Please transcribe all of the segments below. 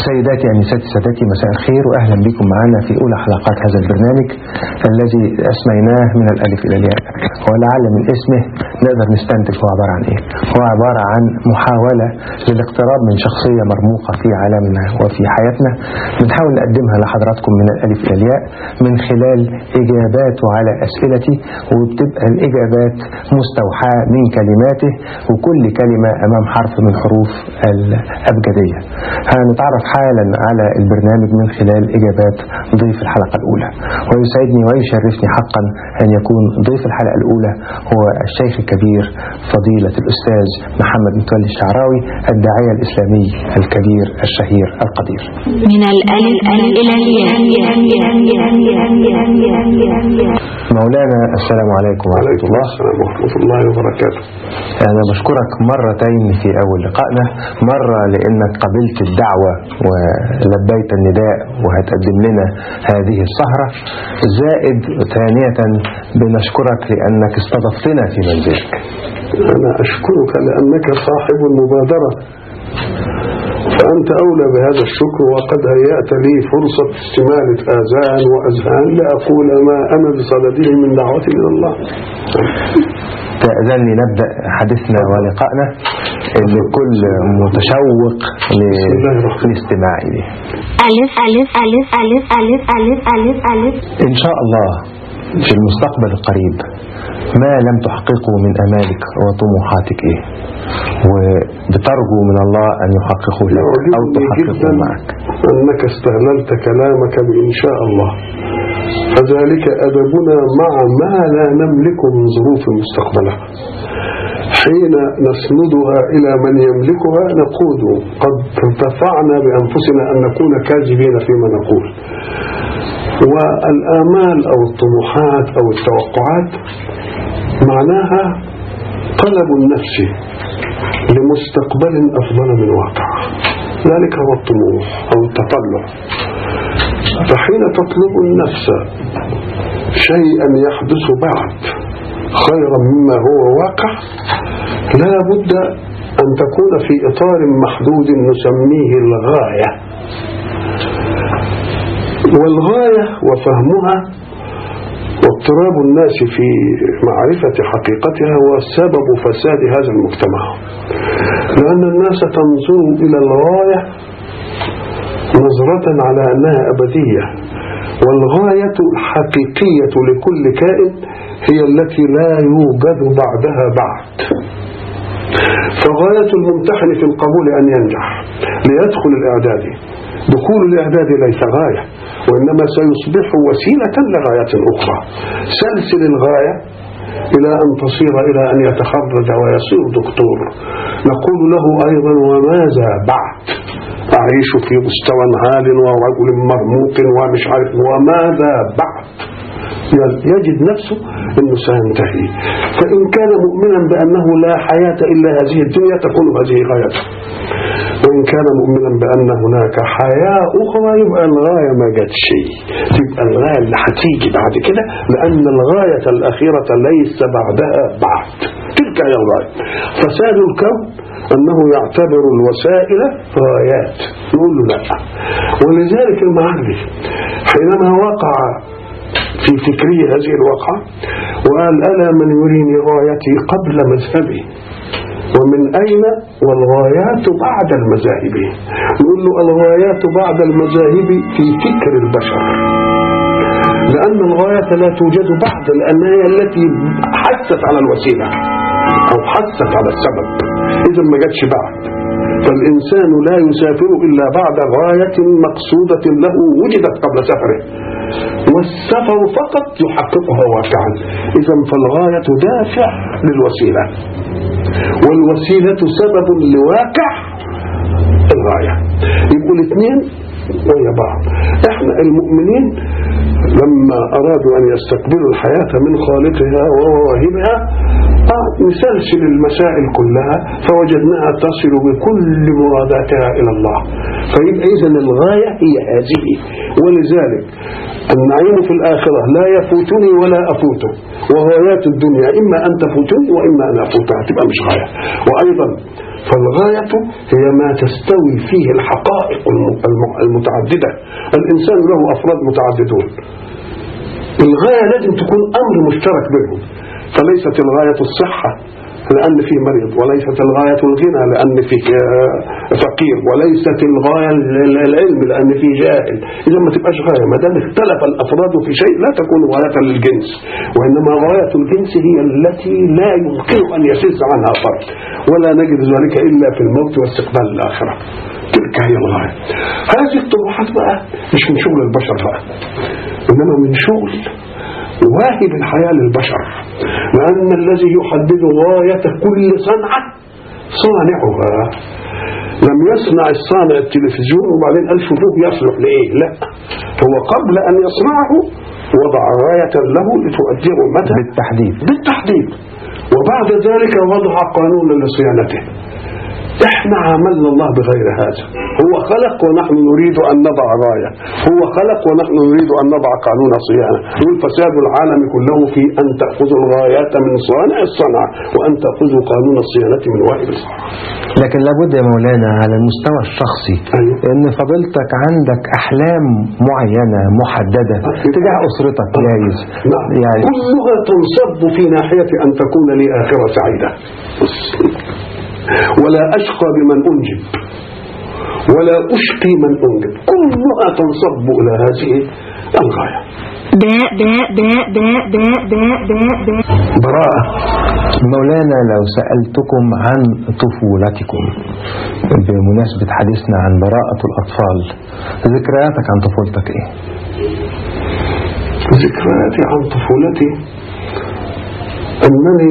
سيداتي أنساتي سادتي مساء الخير وأهلا بكم معنا في أولى حلقات هذا البرنامج الذي أسميناه من الألف إلى الياء ولعل من اسمه نقدر نستنتج هو عبارة عن إيه هو عبارة عن محاولة للاقتراب من شخصية مرموقة في عالمنا وفي حياتنا بنحاول نقدمها لحضراتكم من الألف إلى الياء من خلال إجاباته على أسئلتي وبتبقى الإجابات مستوحاة من كلماته وكل كلمة أمام حرف من حروف الأبجدية هنتعرف حالا على البرنامج من خلال إجابات ضيف الحلقة الأولى ويسعدني ويشرفني حقا أن يكون ضيف الحلقة الأولى هو الشيخ الكبير فضيلة الأستاذ محمد متولي الشعراوي الداعية الإسلامي الكبير الشهير القدير من الألف إلى الياء مولانا السلام عليكم ورحمة وعليكم الله السلام ورحمة الله وبركاته أنا بشكرك مرتين في أول لقائنا مرة لأنك قبلت الدعوة ولبيت النداء وهتقدم لنا هذه السهرة زائد ثانية بنشكرك لأنك استضفتنا في منزلك أنا أشكرك لأنك صاحب المبادرة فأنت أولى بهذا الشكر وقد هيأت لي فرصة استمالة آذان وأذهان لأقول ما أنا بصدده من دعوتي إلى الله تأذن لي نبدأ حديثنا ولقائنا لكل متشوق بسم الله الرحمن للاستماع إليه ألف ألف ألف ألف ألف ألف ألف ألف إن شاء الله في المستقبل القريب ما لم تحققه من أمالك وطموحاتك إيه وبترجو من الله أن يحققه لك أو يعجبني تحققه جدا معك أنك استهللت كلامك بإن شاء الله فذلك أدبنا مع ما لا نملك من ظروف مستقبلها حين نسندها إلى من يملكها نقول قد ارتفعنا بأنفسنا أن نكون كاذبين فيما نقول والآمال أو الطموحات أو التوقعات معناها طلب النفس لمستقبل أفضل من واقع ذلك هو الطموح أو التطلع فحين تطلب النفس شيئا يحدث بعد خيرا مما هو واقع لا بد أن تكون في إطار محدود نسميه الغاية والغاية وفهمها واضطراب الناس في معرفة حقيقتها هو سبب فساد هذا المجتمع لأن الناس تنظر إلى الغاية نظرة على أنها أبدية والغاية الحقيقية لكل كائن هي التي لا يوجد بعدها بعد فغاية الممتحن في القبول أن ينجح ليدخل الإعدادي دخول الإعداد ليس غاية وإنما سيصبح وسيلة لغاية أخرى سلسل الغاية إلى أن تصير إلى أن يتخرج ويصير دكتور نقول له أيضا وماذا بعد أعيش في مستوى عال ورجل مرموق ومش عارف وماذا بعد يجد نفسه أنه سينتهي فإن كان مؤمنا بأنه لا حياة إلا هذه الدنيا تكون هذه غايته وإن كان مؤمنا بأن هناك حياة أخرى يبقى الغاية ما جت شيء تبقى الغاية اللي هتيجي بعد كده لأن الغاية الأخيرة ليس بعدها بعد تلك هي الغاية فساد الكون أنه يعتبر الوسائل غايات نقول له لا ولذلك المعرف حينما وقع في فكري هذه الواقعة وقال ألا من يريني غايتي قبل مذهبي ومن أين والغايات بعد المذاهب نقول له الغايات بعد المذاهب في فكر البشر لأن الغاية لا توجد بعد لأنها هي التي حست على الوسيلة أو حست على السبب إذا ما جاتش بعد فالإنسان لا يسافر إلا بعد غاية مقصودة له وجدت قبل سفره والسفر فقط يحققها واقعا إذا فالغاية دافع للوسيلة والوسيلة سبب لواقع الغاية يبقوا الاثنين ويا بعض احنا المؤمنين لما أرادوا أن يستقبلوا الحياة من خالقها وواهبها آه نسلسل المسائل كلها فوجدناها تصل بكل مراداتها إلى الله فيبقى إذن الغاية هي هذه ولذلك النعيم في الآخرة لا يفوتني ولا أفوته وغايات الدنيا إما أن تفوتني وإما أن أفوتها تبقى مش غاية وأيضا فالغاية هي ما تستوي فيه الحقائق الم- الم- المتعددة الإنسان له أفراد متعددون الغاية لازم تكون أمر مشترك بينهم فليست الغاية الصحة لأن فيه مريض وليست الغاية الغنى لأن فيه آه، فقير وليست الغاية ال- ال- العلم لأن فيه جاهل إذا ما تبقاش غاية ما دام اختلف الأفراد في شيء لا تكون غاية للجنس وإنما غاية الجنس هي التي لا يمكن أن يسز عنها فرد ولا نجد ذلك إلا في الموت واستقبال الآخرة تلك هي الغاية هذه الطموحات بقى مش من شغل البشر بقى إنما من شغل واهب الحياة للبشر لأن الذي يحدد غاية كل صنعة صانعها لم يصنع الصانع التلفزيون وبعدين قال شوفوه يصلح لإيه لا هو قبل أن يصنعه وضع غاية له لتؤديه متى بالتحديد بالتحديد وبعد ذلك وضع قانونا لصيانته احنا عملنا الله بغير هذا هو خلق ونحن نريد أن نضع غاية هو خلق ونحن نريد أن نضع قانون صيانة يقول فساد العالم كله في أن تأخذوا الغايات من صانع الصنعة وأن تأخذوا قانون الصيانة من واهب الصنعة لكن لابد يا مولانا على المستوى الشخصي أيوة. ان فضيلتك عندك احلام معينة محددة تجاه اسرتك جايز نعم. يعني كلها تنصب في ناحية أن تكون لي آخرة سعيدة ولا أشقى بمن أنجب ولا أشقي من أنجب كلها تنصب إلى هذه الغاية باء باء باء باء باء باء باء باء براءة مولانا لو سألتكم عن طفولتكم بمناسبة حديثنا عن براءة الأطفال ذكرياتك عن طفولتك إيه؟ ذكرياتي عن طفولتي أنني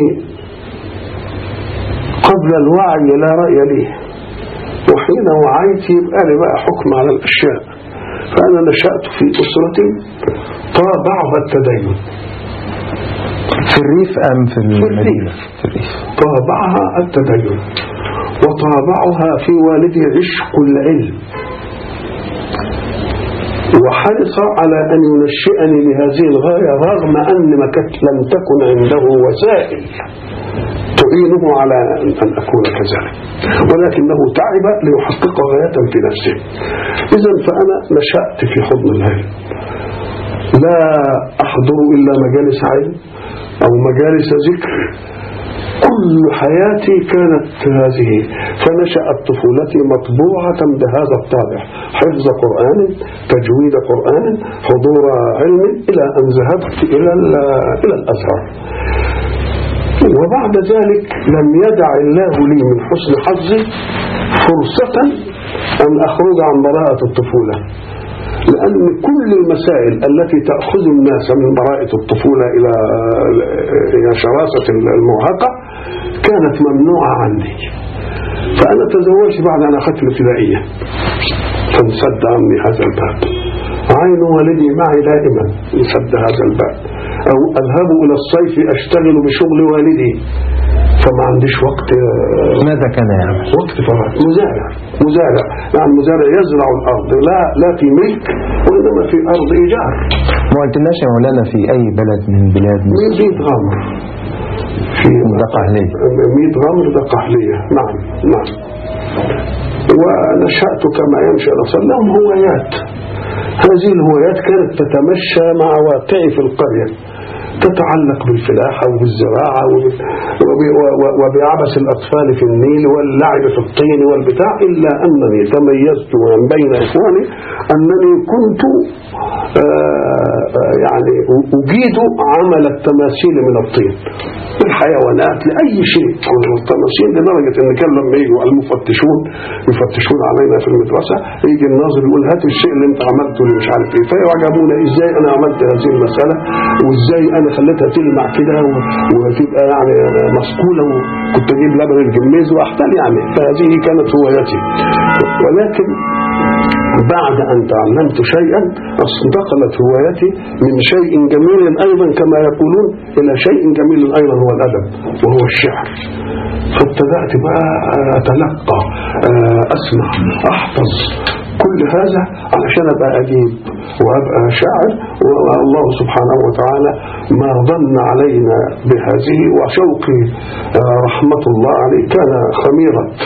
قبل الوعي لا رأي لي وحين وعيت يبقى لي بقى حكم على الأشياء فأنا نشأت في أسرة طابعها التدين في الريف أم في المدينة؟ في الريف طابعها التدين وطابعها في والدي عشق العلم وحرص على أن ينشئني لهذه الغاية رغم أن ما كانت لم تكن عنده وسائل تعينه على أن أكون كذلك ولكنه تعب ليحقق غاية في نفسه إذا فأنا نشأت في حضن العلم لا أحضر إلا مجالس علم أو مجالس ذكر كل حياتي كانت هذه فنشأت طفولتي مطبوعة بهذا الطابع حفظ قرآن تجويد قرآن حضور علم إلى أن ذهبت إلى ال- إلى الأزهر وبعد ذلك لم يدع الله لي من حسن حظي فرصة أن أخرج عن براءة الطفولة لأن كل المسائل التي تأخذ الناس من براءة الطفولة إلى إلى شراسة المراهقة كانت ممنوعة عندي فأنا تزوجت بعد أن أخذت الابتدائية فانسد عني هذا الباب عين والدي معي دائما انسد هذا الباب أو أذهب إلى الصيف أشتغل بشغل والدي فما عنديش وقت ماذا كان يعمل؟ وقت فراغ مزارع مزارع يعني مزارع يزرع الأرض لا لا في ملك وإنما في أرض إيجار ما قلتلناش يا مولانا في أي بلد من بلاد مصر ميت غمر في ده قهلية ميت غمر ده قهلية نعم نعم ونشأت كما ينشأ الأصل لهم هوايات هذه الهوايات كانت تتمشى مع واقعي في القرية تتعلق بالفلاحة وبالزراعة وب- وب- و- وبعبث الأطفال في النيل واللعب في الطين والبتاع إلا أنني تميزت من بين إخواني أنني كنت آه، آه، يعني أجيد عمل التماثيل من الطين الحيوانات لأي شيء التماثيل لدرجة أن كان لما يجوا المفتشون يفتشون علينا في المدرسة يجي الناظر يقول هات الشيء اللي انت عملته اللي مش عارف ايه فيعجبونا ازاي انا عملت هذه المسألة وازاي انا خليتها تلمع كده و- وتبقى يعني مصقولة وكنت اجيب لبن الجميز واحتل يعني فهذه كانت هوايتي ولكن بعد أن تعلمت شيئا انتقلت هوايتي من شيء جميل أيضا كما يقولون إلى شيء جميل أيضا هو الأدب وهو الشعر فابتدأت بقى أتلقى آه، أسمع أحفظ كل هذا علشان أبقى أجيب وأبقى شاعر والله سبحانه وتعالى ما ظن علينا بهذه وشوقي آه، رحمة الله عليه كان خميرة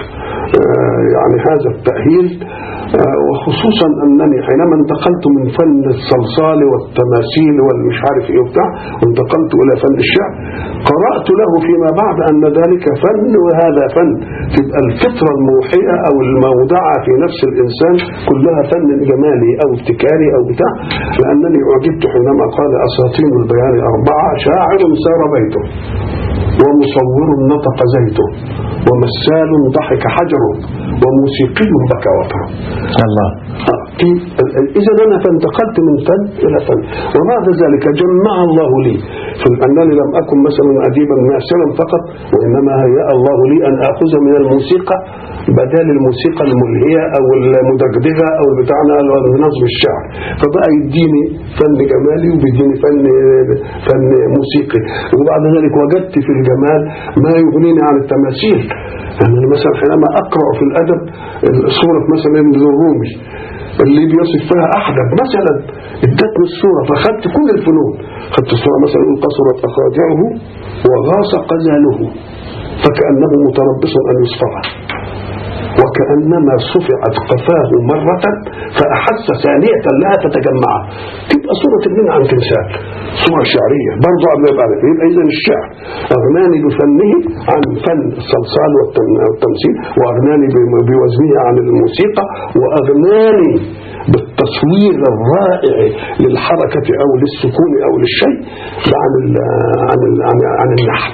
آه، يعني هذا التأهيل آه، وخصوصا أنني حينما انتقلت من فن الصلصال والتماثيل والمش عارف إيه وبتاع وانتقلت إلى فن الشعر قرأت له فيما بعد أن ذلك فن وهذا فن تبقى الفطرة الموحية أو الموضعة في نفس الإنسان كلها فن جمالي أو ابتكاري أو بتاع لأنني أعجبت حينما قال أساطين البيان أربعة شاعر سار بيته ومصور نطق زيته ومثال ضحك حجره وموسيقي بكى وطره الله إذا أنا فانتقلت من فن إلى فن وبعد ذلك جمع الله لي في أنني لم أكن مثلا أديبا مأسرا فقط وإنما هيأ الله لي أن أخذ من الموسيقى بدل الموسيقى الملهية أو المدغدغة أو بتاعنا نظم الشعر فبقى يديني فن جمالي وبيديني فن فن موسيقي وبعد ذلك وجدت في الجمال ما يغنيني عن التماثيل يعني أنا مثلا حينما أقرأ في الأدب صورة مثلا ابن الرومي اللي بيصف فيها أحدب مثلا ادتني الصورة فأخذت كل الفنون خدت الصورة مثلا يقول قصرت أخاذعه وغاص قزاله فكأنه متربص أن يصفع وكأنما صفعت قفاه مرة فأحس ثانية لها فتجمع تبقى صورة ابن عن تمثال صورة شعرية برضه قبل يبقى يبقى إذا الشعر أغناني بفنه عن فن الصلصال والتم- والتمثيل وأغناني بم- بوزنه عن الموسيقى وأغناني بالتصوير الرائع للحركة أو للسكون أو للشيء عن ال عن ال عن, عن النحت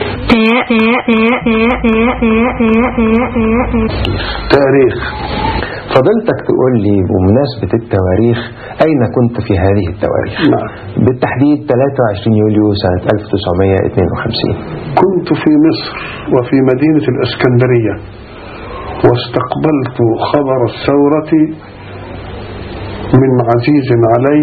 تاريخ فضلتك تقول لي بمناسبة التواريخ أين كنت في هذه التواريخ نعم. بالتحديد 23 يوليو سنة 1952 كنت في مصر وفي مدينة الإسكندرية واستقبلت خبر الثورة من عزيز علي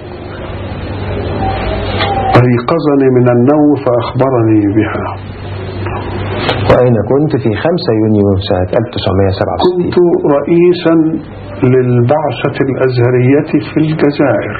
أيقظني من النوم فأخبرني بها وأين كنت في 5 يونيو سنة 1967 كنت رئيسا للبعثة الأزهرية في الجزائر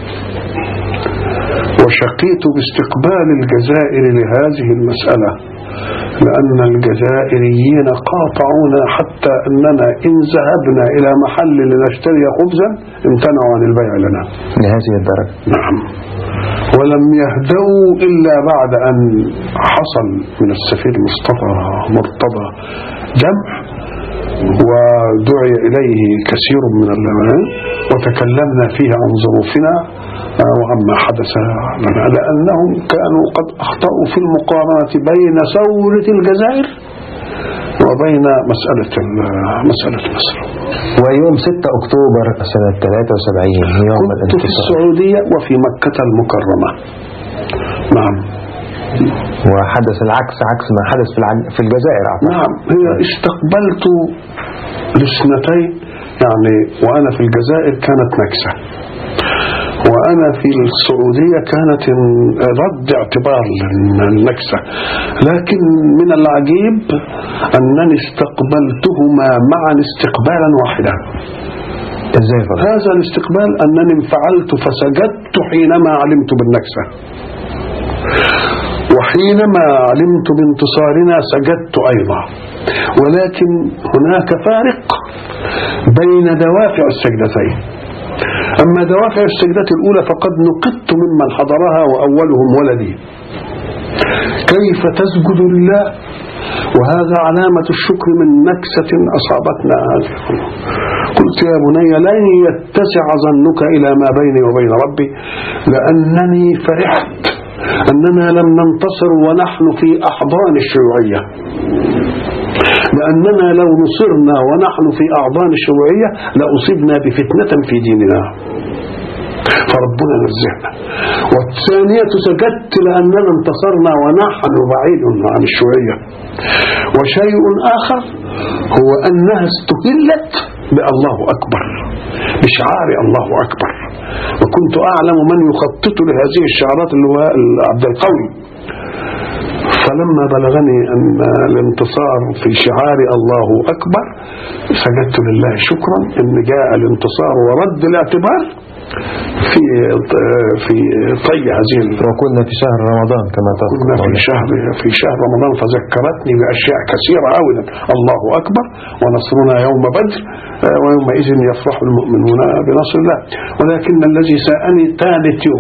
وشقيت باستقبال الجزائر لهذه المسألة لأن الجزائريين قاطعونا حتى أننا إن ذهبنا إلى محل لنشتري خبزا امتنعوا عن البيع لنا لهذه الدرجة نعم ولم يهدأوا إلا بعد أن حصل من السفير مصطفى مرتضى جمع ودعي إليه كثير من العلماء وتكلمنا فيه عن ظروفنا آه، وعما حدث لنا لأنهم كانوا قد أخطأوا في المقارنة بين ثورة الجزائر وبين مسألة ال- مسألة مصر ويوم 6 أكتوبر سنة 73 يوم كنت في الانتصار السعودية وفي مكة المكرمة نعم وحدث العكس عكس ما حدث في الع- في الجزائر أعتقد نعم هي استقبلت لسنتين يعني وأنا في الجزائر كانت نكسة وأنا في السعودية كانت رد اعتبار للنكسة لكن من العجيب أنني استقبلتهما معا استقبالا واحدا ازاي فضل هذا الاستقبال أنني انفعلت فسجدت حينما علمت بالنكسة وحينما علمت بانتصارنا سجدت أيضا ولكن هناك فارق بين دوافع السجدتين أما دوافع السجدة الأولى فقد نقدت ممن حضرها وأولهم ولدي كيف تسجد لله وهذا علامة الشكر من نكسة أصابتنا هذه قلت يا بني لن يتسع ظنك إلى ما بيني وبين ربي لأنني فرحت أننا لم ننتصر ونحن في أحضان الشيوعية لأننا لو نصرنا ونحن في أعضان الشيوعية لأصبنا بفتنة في ديننا فربنا نزهنا والثانية سجدت لأننا انتصرنا ونحن بعيد عن الشيوعية وشيء آخر هو أنها استهلت بالله أكبر بشعار الله أكبر وكنت أعلم من يخطط لهذه الشعارات اللي هو عبد القوي فلما بلغني أن الانتصار في شعار الله أكبر سجدت لله شكرا أن جاء الانتصار ورد الاعتبار في في طي هذه ال- وكنا في شهر رمضان كما تذكر كنا في شهر في شهر رمضان فذكرتني باشياء كثيره قوي الله اكبر ونصرنا يوم بدر آه، ويومئذ يفرح المؤمنون بنصر الله ولكن الذي ساءني ثالث يوم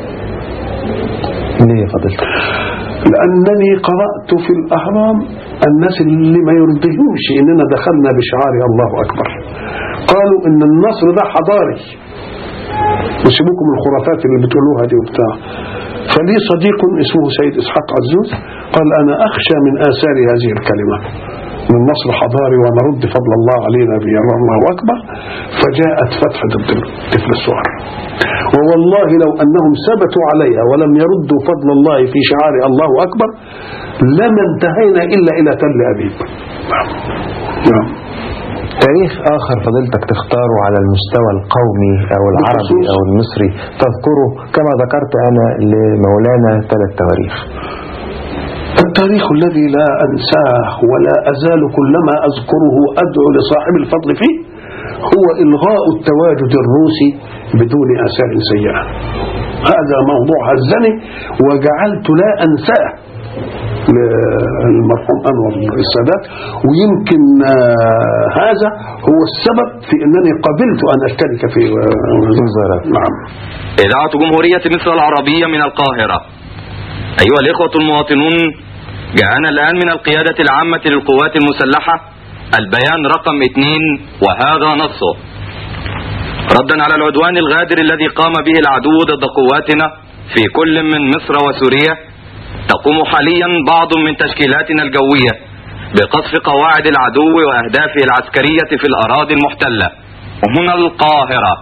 ليه يا فضيلتك لانني قرات في الاهرام الناس اللي ما يرضيهمش اننا دخلنا بشعار الله اكبر قالوا ان النصر ده حضاري وسيبوكم من الخرافات اللي بتقولوها دي وبتاع فلي صديق اسمه سيد اسحاق عزوز قال انا اخشى من اثار هذه الكلمه من نصر حضاري ونرد فضل الله علينا بيرى الله اكبر فجاءت فتحه الطفل الصغر ووالله لو انهم ثبتوا عليها ولم يردوا فضل الله في شعار الله اكبر لما انتهينا الا الى تل ابيب نعم نعم تاريخ آخر فضيلتك تختاره على المستوى القومي أو العربي بخصوص- أو المصري تذكره كما ذكرت أنا لمولانا ثلاث تواريخ التاريخ الذي لا أنساه ولا أزال كلما أذكره أدعو لصاحب الفضل فيه هو إلغاء التواجد الروسي بدون آثار سيئة هذا موضوع هزني وجعلت لا أنساه للمرحوم أنور السادات ويمكن آه، هذا هو السبب في أنني قبلت أن أشترك في آه، وزارات. نعم إذاعة جمهورية مصر العربية من القاهرة أيها الإخوة المواطنون جاءنا الآن من القيادة العامة للقوات المسلحة البيان رقم اثنين وهذا نصه ردا على العدوان الغادر الذي قام به العدو ضد قواتنا في كل من مصر وسوريا تقوم حاليا بعض من تشكيلاتنا الجوية بقصف قواعد العدو وأهدافه العسكرية في الأراضي المحتلة وهنا القاهرة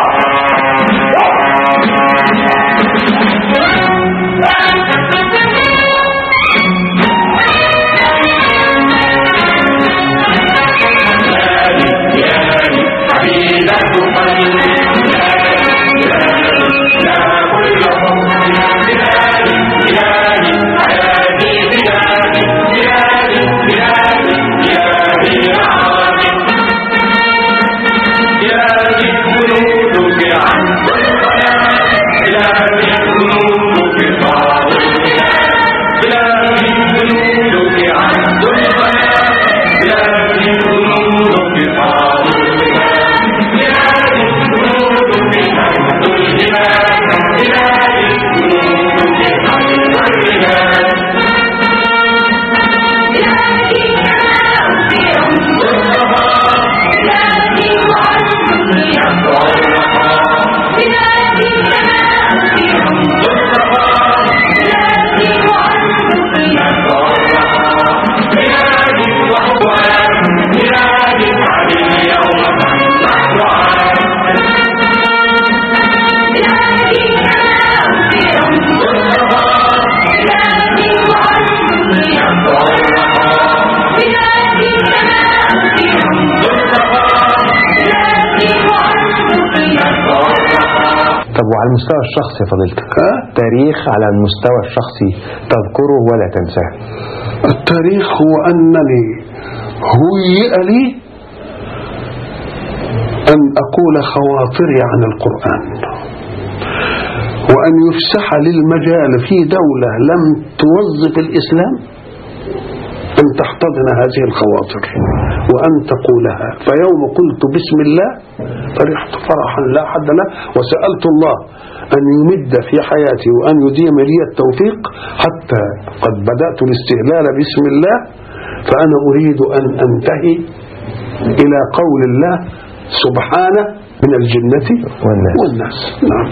طب وعلى المستوى الشخصي يا فضيلتك ها؟ تاريخ على المستوى الشخصي تذكره ولا تنساه التاريخ هو أنني هيئ لي أن أقول خواطري عن القرآن وأن يفسح للمجال في دولة لم توظف الإسلام أن تحتضن هذه الخواطر وأن تقولها فيوم قلت بسم الله فرحت فرحا لا حد له وسألت الله أن يمد في حياتي وأن يديم لي التوفيق حتى قد بدأت الاستهلال بسم الله فأنا أريد أن أنتهي إلى قول الله سبحانه من الجنة والناس. والناس نعم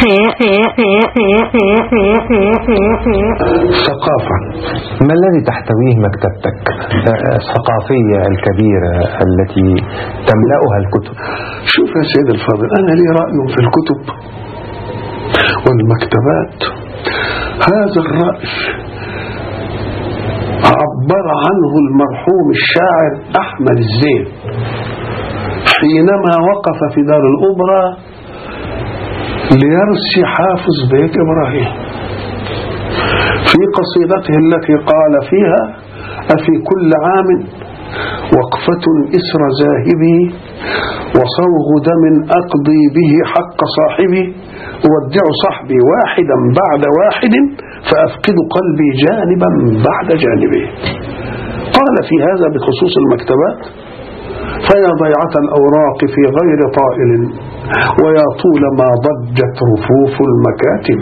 ثقافة ما الذي تحتويه مكتبتك آه، الثقافية الكبيرة التي تملأها الكتب شوف يا سيد الفاضل أنا لي رأي في الكتب والمكتبات هذا الرأي عبر عنه المرحوم الشاعر أحمد الزين حينما وقف في دار الأوبرا ليرسي حافظ بيت إبراهيم في قصيدته التي قال فيها أفي كل عام وقفة إسر ذاهبي وصوغ دم أقضي به حق صاحبي أودع صحبي واحدا بعد واحد فأفقد قلبي جانبا بعد جانبه قال في هذا بخصوص المكتبات فيا ضيعة الأوراق في غير طائل ويا طول ما ضجت رفوف المكاتب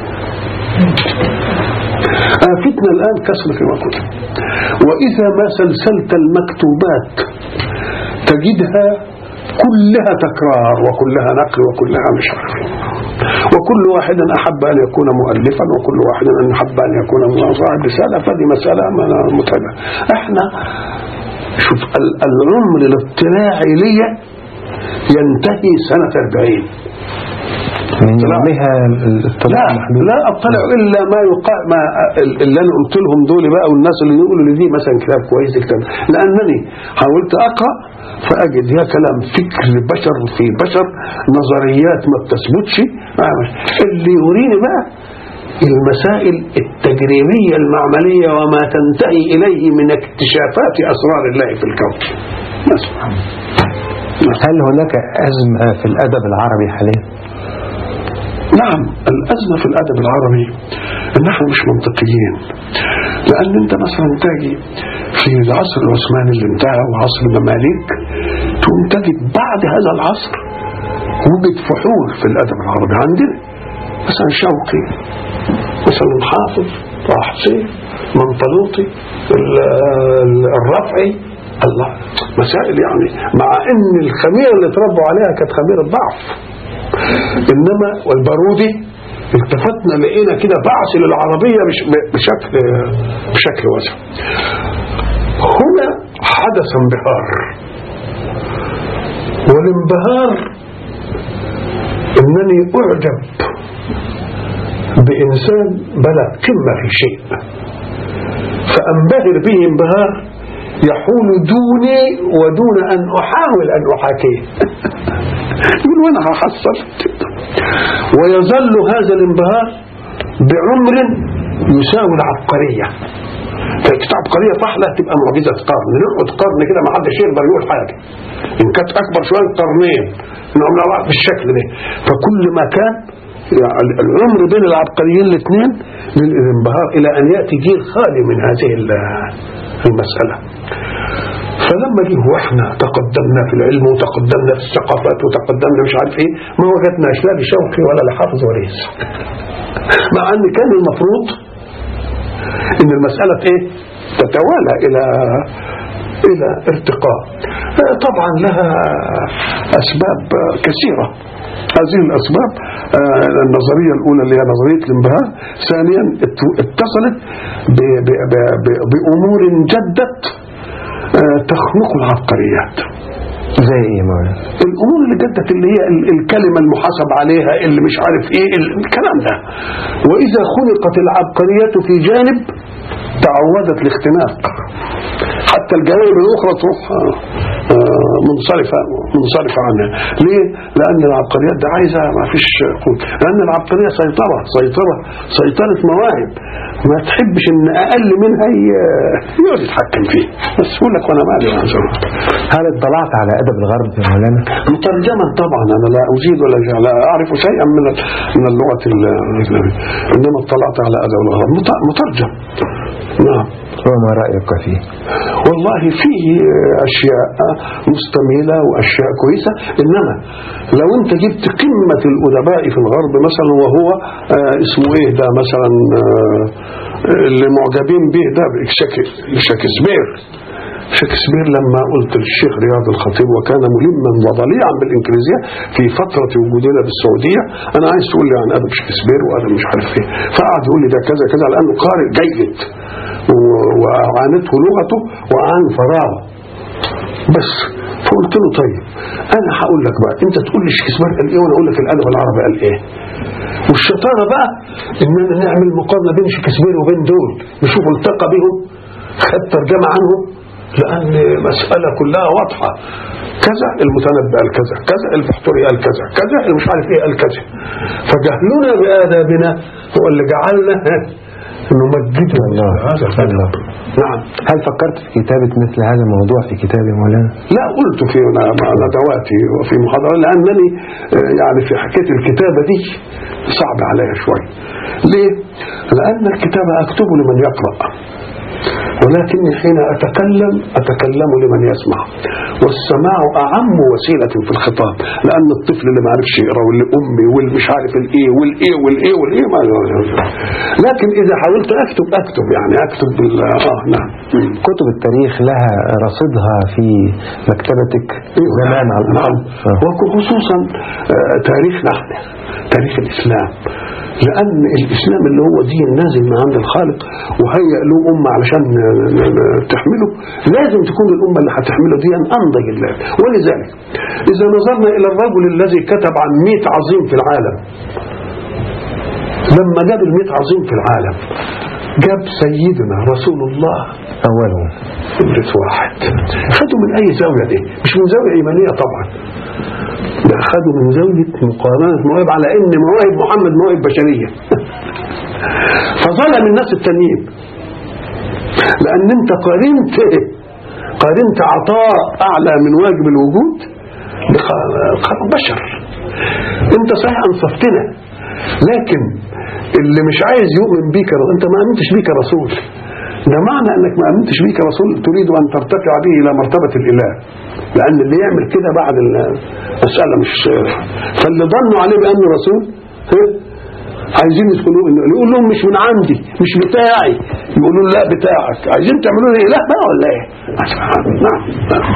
آفتنا الآن كسرة الكتب وإذا ما سلسلت المكتوبات تجدها كلها تكرار وكلها نقل وكلها مش عارف وكل واحد أحب أن يكون مؤلفا وكل واحد أن أحب أن يكون صاحب رسالة فهذه مسألة متعبة احنا شوف ال- العمر الاطلاعي لي ينتهي سنة 40 من يومها الاطلاع لا محدود لا اطلع الا ما يقال ما اللي انا قلت لهم دول بقى والناس اللي يقولوا لي دي مثلا كتاب كويس دي كتاب لانني حاولت اقرا فاجد يا كلام فكر بشر في بشر نظريات ما بتثبتش اللي يوريني بقى المسائل التجريبية المعملية وما تنتهي إليه من اكتشافات أسرار الله في الكون بس. هل هناك أزمة في الأدب العربي حاليا؟ نعم الأزمة في الأدب العربي إن نحن مش منطقيين لأن أنت مثلا تجي في العصر العثماني اللي انتهى وعصر المماليك تقوم تجد بعد هذا العصر وجد فحول في الأدب العربي عندنا مثلا شوقي مثلا حافظ طه حسين منطلوطي ال- ال- الرفعي الله مسائل يعني مع ان الخميره اللي اتربوا عليها كانت خميره ضعف انما والبارودي التفتنا لقينا كده بعث للعربيه بش- بشكل بشكل واسع هنا حدث انبهار والانبهار انني اعجب بانسان بلغ قمه في شيء فانبهر به انبهار يحول دوني ودون ان احاول ان احاكيه يقول وانا هحصل ويظل هذا الانبهار بعمر يساوي العبقريه كانت عبقريه طحله تبقى معجزه قرن نقعد قرن كده ما حدش يقدر يقول حاجه ان كانت اكبر شويه قرنين نعملها واحد بالشكل ده فكل ما كان يعني العمر بين العبقريين الاثنين للانبهار الى ان ياتي جيل خالي من هذه ال- المساله فلما جه واحنا تقدمنا في العلم وتقدمنا في الثقافات وتقدمنا مش عارف ايه ما وجدناش لا لشوقي ولا لحافظ وليس مع ان كان المفروض ان المسألة ايه تتوالى الى الى ارتقاء آه، طبعا لها اسباب آه، كثيرة هذه الاسباب آه، النظرية الاولى اللي هي نظرية الانبهار ثانيا ات- اتصلت ب- ب- ب- ب- بامور جدت آه، تخنق العبقريات زي إيه يا مولانا؟ الامور اللي جدت اللي هي ال- الكلمه المحاسب عليها اللي مش عارف ايه ال- الكلام ده واذا خلقت العبقريه في جانب تعودت الاختناق حتى الجوانب الاخرى تروح آه، آه، منصرفه منصرفه عنها ليه؟ لان العبقريات دي عايزه ما فيش قوة. لان العبقريه سيطره سيطره سيطره مواهب ما تحبش ان اقل منها ي- يقعد يتحكم فيه بس يقول لك وانا مالي يا عزيزي. هل اطلعت على أدب الغرب يا مولانا؟ مترجما طبعا انا لا ازيد ولا أجزع، لا اعرف شيئا من ال- من اللغه الاجنبيه انما اطلعت على ادب الغرب مت- مترجم نعم وما رأيك فيه؟ والله فيه اشياء مستميله واشياء كويسه انما لو انت جبت قمه الادباء في الغرب مثلا وهو آه، اسمه ايه ده مثلا آه، اللي معجبين به ده شك- شكسبير شكسبير لما قلت للشيخ رياض الخطيب وكان ملما وضليعا بالانجليزيه في فتره وجودنا بالسعوديه انا عايز تقول لي عن ادب شكسبير وادب مش عارف ايه فقعد يقول لي ده كذا كذا لانه قارئ جيد و- وعانته لغته وعان فراغه بس فقلت له طيب انا هقول لك بقى انت تقول لي شكسبير قال ايه وانا اقول لك الادب العربي قال ايه والشطاره بقى اننا نعمل مقارنه بين شكسبير وبين دول نشوف التقى بهم خد ترجمه عنهم لان مساله كلها واضحه كذا المتنبي قال كذا كذا البحتري قال كذا كذا اللي مش عارف ايه قال كذا فجهلنا بادابنا هو اللي جعلنا ها، نمجده الله. هذا الأدب الله. نعم هل فكرت في كتابة مثل هذا الموضوع في كتاب يا مولانا؟ لا قلت في ندواتي وفي محاضرات لأنني آه، يعني في حكاية الكتابة دي صعب عليا شوي ليه؟ لأن الكتابة أكتب لمن يقرأ ولكني حين أتكلم أتكلم لمن يسمع والسماع أعم وسيلة في الخطاب لأن الطفل اللي ما عرفش يقرأ واللي أمي واللي مش عارف الإيه والإيه والإيه والإيه ما لكن إذا حاولت أكتب أكتب يعني أكتب بال آه نعم كتب التاريخ لها رصيدها في مكتبتك زمان على الأقل نعم. وخصوصا آه، تاريخنا احنا تاريخ الإسلام لأن الإسلام اللي هو دين نازل من عند الخالق وهيأ له أمة علشان ن- ن- ن- تحمله لازم تكون الأمة اللي هتحمله دي أنضج الله ولذلك إذا نظرنا إلى الرجل الذي كتب عن مئة عظيم في العالم لما جاب المئة عظيم في العالم جاب سيدنا رسول الله أولهم ابنة واحد خدوا من أي زاوية دي مش من زاوية إيمانية طبعا ده خدوا من زاوية مقارنة مواهب على إن مواهب محمد مواهب بشرية فظلم الناس التانيين لأن أنت قارنت قارنت عطاء أعلى من واجب الوجود لخلق بشر أنت صحيح أنصفتنا لكن اللي مش عايز يؤمن بيك أنت ما أمنتش بيك رسول ده معنى انك ما امنتش بيك رسول تريد ان ترتفع به الى مرتبه الاله لان اللي يعمل كده بعد المساله مش فاللي ظنوا عليه بانه رسول ها؟ عايزين يدخلوا يقول لهم مش من عندي مش بتاعي يقولوا له لا بتاعك عايزين تعملوا لي اله بقى ولا ايه نعم نعم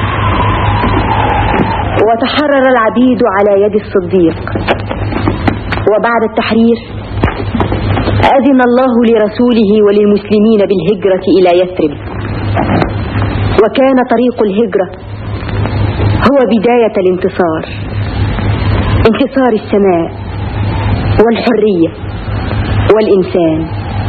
وتحرر العبيد على يد الصديق وبعد التحرير أذن الله لرسوله وللمسلمين بالهجرة إلى يثرب وكان طريق الهجرة هو بداية الانتصار انتصار السماء والحرية والإنسان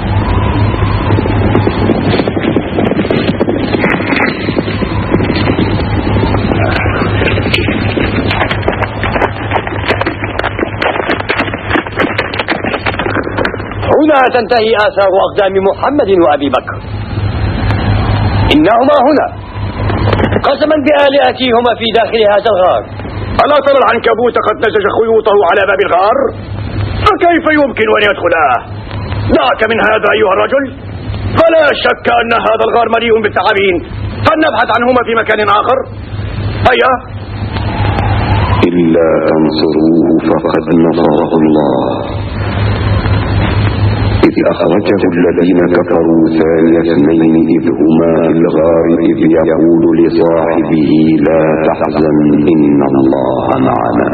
هنا تنتهي آثار أقدام محمد وأبي بكر إنهما هنا قسما بآلهتهما في داخل هذا الغار ألا ترى العنكبوت قد نسج خيوطه على باب الغار فكيف يمكن أن يدخلاه دعك من هذا أيها الرجل فلا شك أن هذا الغار مليء بالثعابين فلنبحث عنهما في مكان آخر هيا إلا تنصروه فقد نصره الله إذ أخرجه الذين كفروا ثاني اثنين إذ هما في الغار إذ يقول لصاحبه لا تحزن إن الله معنا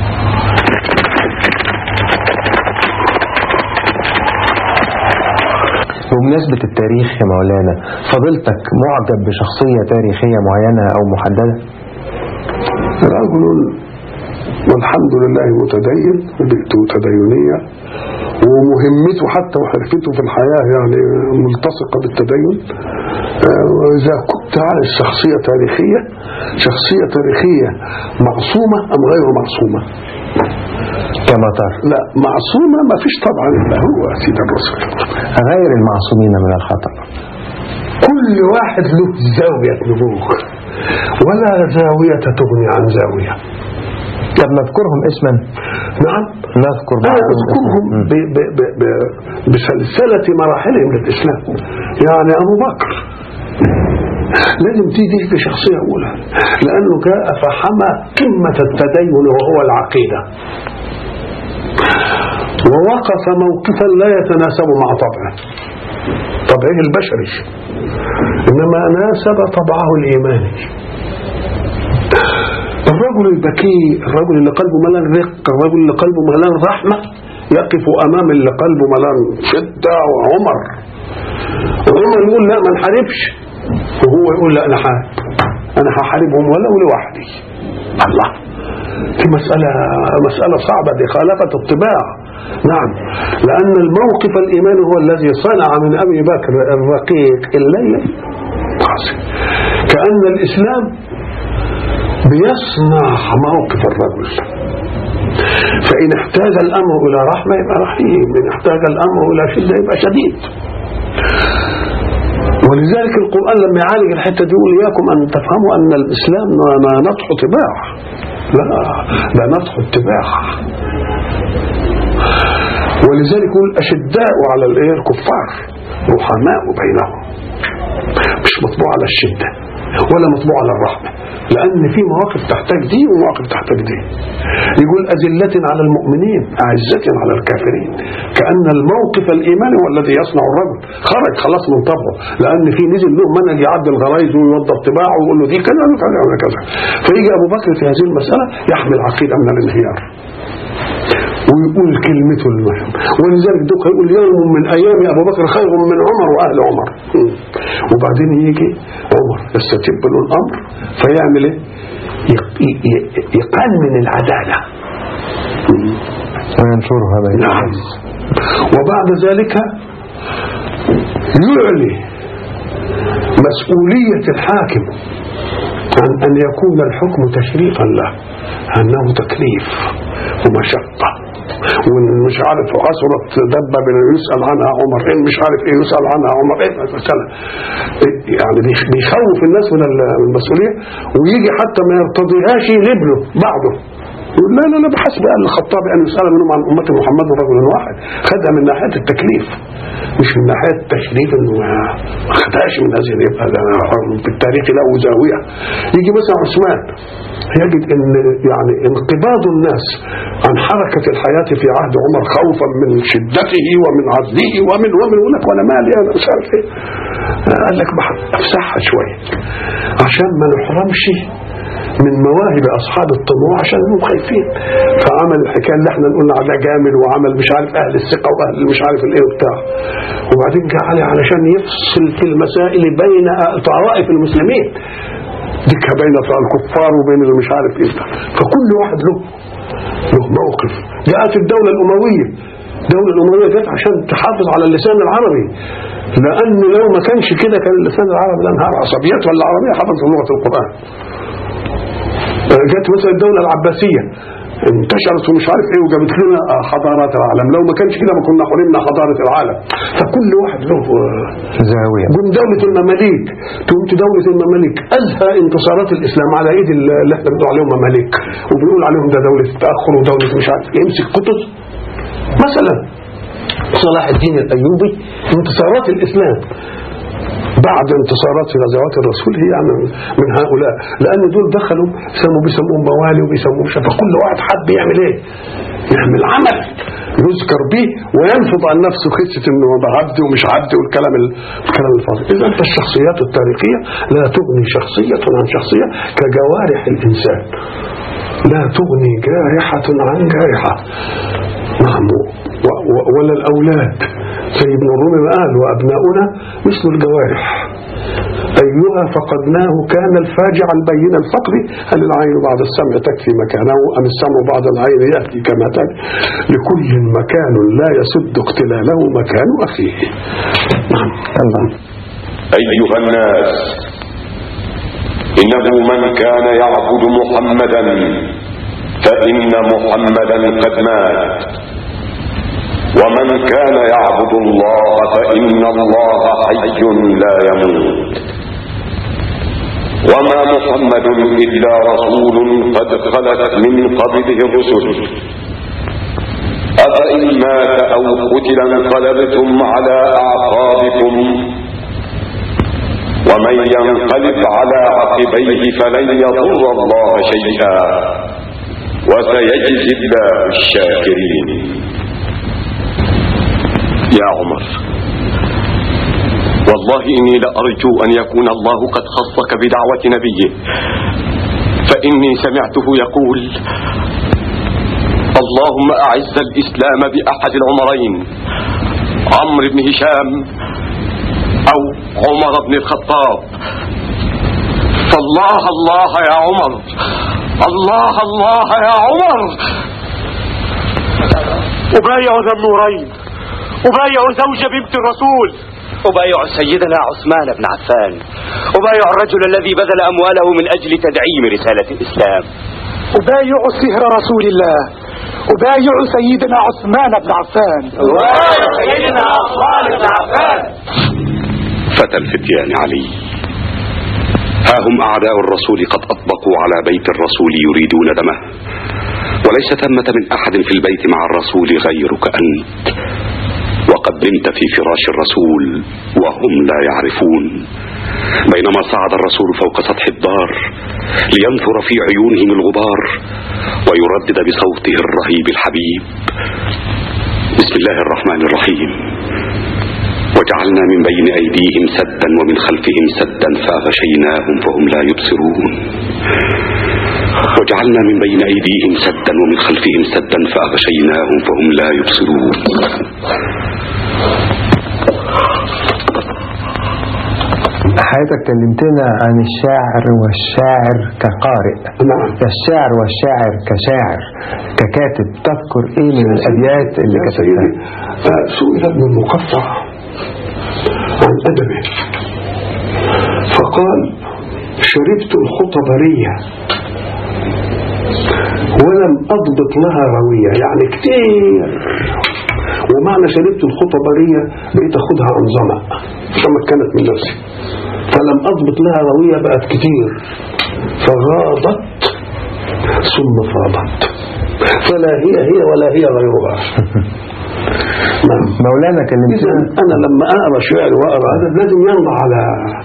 بمناسبة التاريخ يا مولانا فضلتك معجب بشخصية تاريخية معينة أو محددة رجل والحمد لله متدين وبيئته تدينية ومهمته حتى وحرفته في الحياة يعني ملتصقة بالتدين آه، وإذا كنت عايز شخصية تاريخية شخصية تاريخية معصومة أم غير معصومة كما ترى لا معصومة ما فيش طبعا إلا هو سيد الرسول غير المعصومين من الخطأ كل واحد له زاوية نبوغ ولا زاوية تغني عن زاوية طب نذكرهم اسما نعم نذكر أنا بعضهم أذكرهم اسما. ب ب ب ب بسلسلة مراحلهم للإسلام يعني أبو بكر لازم تيجي في شخصية أولى لأنه جاء فحمى قمة التدين وهو العقيدة ووقف موقفا لا يتناسب مع طبعه طبعه البشري إنما ناسب طبعه الإيماني الرجل البكي الرجل اللي قلبه ملان رق الرجل اللي قلبه ملان رحمة يقف أمام اللي قلبه ملان شدة وعمر عمر يقول لا ما نحاربش وهو يقول لا أنا حارب أنا هحاربهم ولو لوحدي الله دي مسألة مسألة صعبة دي خالفة الطباع نعم لأن الموقف الإيماني هو الذي صنع من أبي بكر الرقيق الليل قاسي كأن الإسلام بيصنع موقف الرجل فإن احتاج الأمر إلى رحمة يبقى رحيم إن احتاج الأمر إلى شدة يبقى شديد ولذلك القرآن لما يعالج الحتة دي يقول إياكم أن تفهموا أن الإسلام ما نطح طباع لا ده نطح اتباع ولذلك يقول أشداء على الإيه الكفار رحماء بينهم مش مطبوع على الشدة ولا مطبوع على الرحمة لأن في مواقف تحتاج دي ومواقف تحتاج دي يقول أذلة على المؤمنين أعزة على الكافرين كأن الموقف الإيماني هو الذي يصنع الرجل خرج خلاص من طبعه لأن في نزل له منهج يعدل غرايزه ويوضب طباعه ويقول له دي كذا وكذا وكذا فيجي أبو بكر في هذه المسألة يحمل عقيدة من الانهيار ويقول كلمته المهم ولذلك دوك يقول يوم من ايام ابو بكر خير من عمر واهل عمر م. وبعدين يجي عمر يستتب له الامر فيعمل ايه يق- ي- ي- يقنن العداله م. وينشرها بين نعم الناس وبعد ذلك يعلي مسؤولية الحاكم عن أن يكون الحكم تشريفا له أنه تكليف ومشقة ومش عارف أسرة دبة بن يسأل عنها عمر إيه مش عارف إيه يسأل عنها عمر إيه مثلا يعني بيخ- بيخوف الناس من ال- من المسؤولية ويجي حتى ما يرتضيهاش لابنه بعده يقول لا لا لا بحسب قال الخطاب أن يسأل منهم عن أمة محمد رجل واحد خدها من ناحية التكليف مش من ناحية التشريف انه ما ما خدهاش من هذه يبقى ده في التاريخ له زاوية يجي مثلا عثمان يجد ان يعني انقباض الناس عن حركة الحياة في عهد عمر خوفا من شدته ومن عدله ومن ومن يقول لك وانا مالي انا مش عارف ايه قال لك بح- افسحها شوية عشان ما نحرمش من مواهب اصحاب الطموح عشان هم خايفين فعمل الحكايه اللي احنا قلنا عليها جامل وعمل مش عارف اهل الثقه واهل مش عارف الايه وبتاع وبعدين جه علي علشان يفصل في المسائل بين طوائف المسلمين ديكها بين الكفار وبين اللي مش عارف ايه فكل واحد له له موقف جاءت الدوله الامويه الدولة الأموية جت عشان تحافظ على اللسان العربي لأن لو ما كانش كده كان اللسان العربي ده انهار عصبيات ولا عربية حفظت لغة القرآن جت مثلا الدولة العباسية انتشرت ومش عارف ايه وجابت لنا حضارات العالم لو ما كانش كده ما كنا حرمنا حضارة العالم فكل واحد له آه، زاوية جم دولة المماليك تقوم دولة المماليك أزهى انتصارات الإسلام على إيد اللي احنا بنقول عليهم مماليك وبنقول عليهم ده دولة التأخر ودولة مش عارف يمسك قطز مثلا صلاح الدين الأيوبي انتصارات الإسلام بعد انتصارات في غزوات الرسول هي يعني من هؤلاء لأن دول دخلوا سموا بيسموهم موالي وبيسموهم شفا كل واحد حد يعمل ايه يعمل عمل يذكر به وينفض عن نفسه قصة انه ده عبد ومش عبد والكلام ال- الكلام الفاضي اذا انت الشخصيات التاريخية لا تغني شخصية عن شخصية كجوارح الانسان لا تغني جارحة عن جارحة نعم و- و- ولا الأولاد زي ابن الرومي ما قال وأبناؤنا مثل الجوارح أيها فقدناه كان الفاجع البين الفقر هل العين بعد السمع تكفي مكانه أم السمع بعد العين يأتي كما تأتي لكل مكان لا يسد اقتلاله مكان أخيه نعم الله أيها الناس إنه من كان يعبد محمدا فإن محمدا قد مات ومن كان يعبد الله فإن الله حي لا يموت وما محمد إلا رسول قد خلت من قبله الرسل أفإن مات أو قتل انقلبتم على أعقابكم ومن ينقلب على عقبيه فلن يضر الله شيئا وسيجزي الله الشاكرين يا عمر والله إني لأرجو أن يكون الله قد خصك بدعوة نبيه فإني سمعته يقول اللهم أعز الإسلام بأحد العمرين عمرو بن هشام أو عمر بن الخطاب فالله الله يا عمر الله الله يا عمر أبايع ذا النورين أبايع زوج بنت الرسول أبايع سيدنا عثمان بن عفان أبايع الرجل الذي بذل أمواله من أجل تدعيم رسالة الإسلام أبايع سهر رسول الله أبايع سيدنا عثمان بن عفان أبايع سيدنا عثمان بن عفان فتى الفتيان علي ها هم أعداء الرسول قد أطبقوا على بيت الرسول يريدون دمه وليس ثمة من أحد في البيت مع الرسول غيرك أنت وقد نمت في فراش الرسول وهم لا يعرفون بينما صعد الرسول فوق سطح الدار لينثر في عيونهم الغبار ويردد بصوته الرهيب الحبيب بسم الله الرحمن الرحيم وجعلنا من بين أيديهم سدا ومن خلفهم سدا فأغشيناهم فهم لا يبصرون وجعلنا من بين أيديهم سدا ومن خلفهم سدا فأغشيناهم فهم لا يبصرون حضرتك كلمتنا عن الشاعر والشاعر كقارئ نعم الشاعر والشاعر كشاعر ككاتب تذكر ايه من الابيات اللي يا سيدي كتبتها آه، سئل ابن المقطع عن أدبه فقال شربت الخطبرية ولم أضبط لها روية يعني كتير ومعنى شربت الخطبرية بقيت أخدها عن ظمأ تمكنت من نفسي فلم أضبط لها روية بقت كتير فغاضت ثم فاضت فلا هي هي ولا هي غيرها نعم مولانا إذا كلمتنا أنا لما أقرأ شعر وأقرأ هذا لازم ينضع على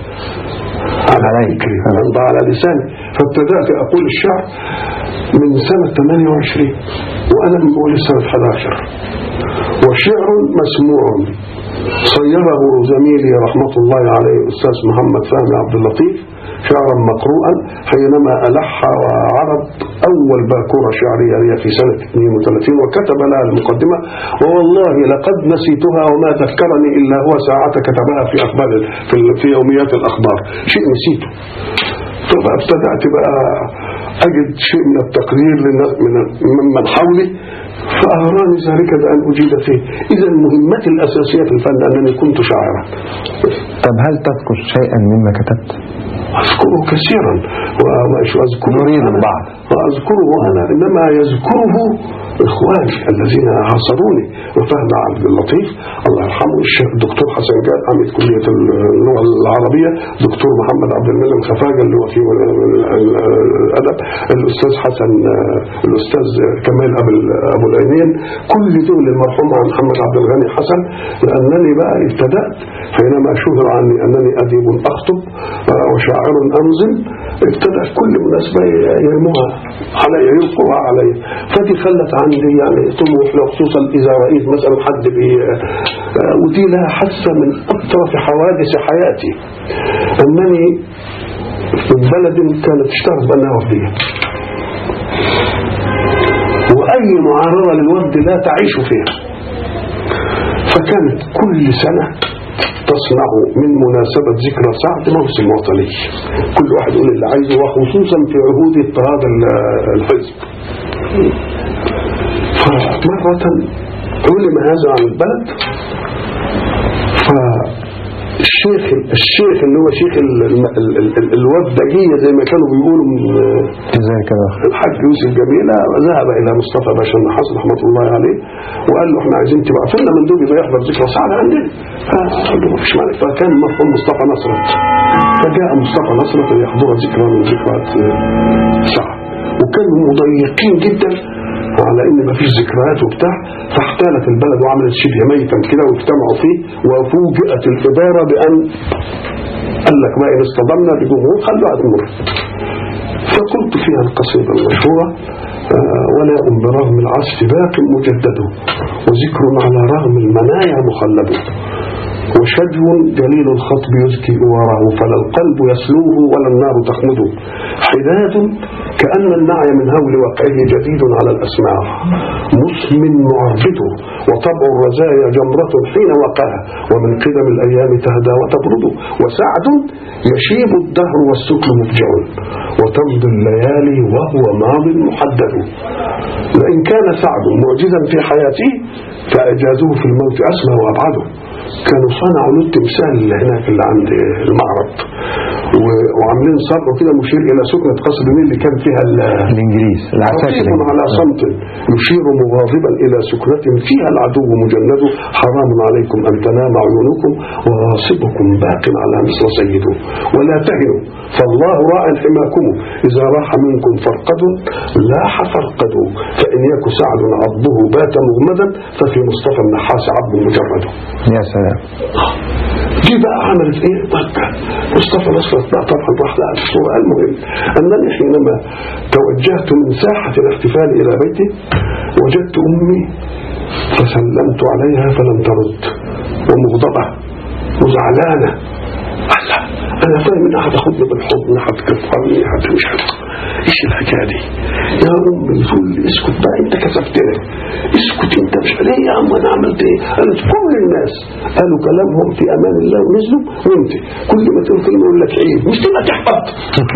على عليك. فكري ينضع على لساني فابتدأت أقول الشعر من سنة 28 وأنا من أول سنة 11 وشعر مسموع صيره زميلي رحمة الله عليه الأستاذ محمد فهمي عبد اللطيف شعرا مقروءا حينما ألح وعرض أول باكورة شعرية لي في سنة 32 وكتب لها المقدمة ووالله لقد نسيتها وما ذكرني إلا هو ساعة كتبها في أخبار في, في يوميات الأخبار شيء نسيته فابتدأت بقى أجد شيء من التقدير للناس من ممن حولي فأغراني ذلك بأن أجيد فيه إذا مهمتي الأساسية في الفن أنني كنت شاعرا طب هل تذكر شيئا مما كتبت أذكره كثيرا ومش أذكره نريد أنا البعض. وأذكره أنا إنما يذكره إخواني الذين عاصروني وفهم عبد اللطيف الله يرحمه الشيخ الدكتور حسن جاد عميد كلية اللغة العربية دكتور محمد عبد المنعم خفاجة اللي هو في الأدب الأستاذ حسن الأستاذ كمال أبو أبو العينين كل دول المرحوم عن محمد عبد الغني حسن لأنني بقى ابتدأت حينما شهر عني أنني أديب أخطب آه، وشاعر أنزل ابتدأ كل مناسبة يرموها علي يلقوها علي فدي خلت عندي يعني طموح لو خصوصا إذا رأيت مثلا حد بي آه، ودي لها حاسة من أطرف حوادث حياتي أنني في بلد كانت تشتغل بأنها وفدية وأي معارضة للوفد لا تعيش فيها فكانت كل سنة تصنع من مناسبة ذكرى سعد موسم وطني كل واحد يقول اللي عايزه وخصوصا في عهود اضطهاد ال- الحزب فمرة علم هذا عن البلد فالشيخ الشيخ اللي هو شيخ ال- ال- ال- ال- الوفدجية زي ما كانوا بيقولوا من ازاي كده الحاج يوسف جميلة ذهب إلى مصطفى باشا النحاس رحمة الله عليه وقال له احنا عايزين تبقى فينا مندوب يبقى يحضر ذكرى سعد عندنا فقال له مفيش مانع فكان المرحوم مصطفى نصرت فجاء مصطفى نصرت ليحضر ذكرى من ذكريات سعد وكانوا مضيقين جدا على ان مفيش ذكريات وبتاع فاحتالت البلد وعملت شبه ميتا كده واجتمعوا فيه وفوجئت الاداره بان قال لك بقى ان اصطدمنا بجمهور خلوها تمر فقلت فيها القصيدة المشهورة آه، ولا أم برغم العصف باق مجدد وذكر على رغم المنايا مخلد وشجو جليل الخطب يزكي إواره فلا القلب يسلوه ولا النار تخمده حداد كأن النعي من هول وقعه جديد على الأسماع مسم معربده وطبع الرزايا جمرة حين وقعها ومن قدم الأيام تهدى وتبرد وسعد يشيب الدهر والسكر مفجع وتمضي الليالي وهو ماض محدد لئن كان سعد معجزا في حياته فإعجازه في الموت أسمى وأبعده كانوا صنعوا له التمثال اللي هناك اللي عند المعرض و- وعاملين صرف كده مشير الى سكنة قصر النيل اللي كان فيها ال- الانجليز العساكر خطيب على الإنجليز. صمت يشير مغاضبا إلى سكنة فيها العدو مجند حرام عليكم أن تنام عيونكم وغاصبكم باق على مصر سيده ولا تهنوا فالله راع حماكم إذا راح منكم فرقد لاح فرقدوا فإن يك سعد عضه بات مغمدا ففي مصطفى النحاس عبد مجرد يا سلام دي بقى عملت ايه ضجة مصطفى نصر بقى طبعا راح لها الصورة المهم أنني حينما توجهت من ساحة الاحتفال إلى بيتي وجدت أمي فسلمت عليها فلم ترد ومغضبة وزعلانة الله أنا فاهم إنها هتاخدني بالحضن هتكفرني هت مش هت إيش الحكاية دي يا أمي تقول لي اسكت بقى أنت كسبتني اسكت أنت مش ليه يا أم أنا عملت إيه قالت كل الناس قالوا كلامهم في أمان الله ونزلوا وأنت كل ما تقول كلمة يقول لك عيب مش تبقى تحبط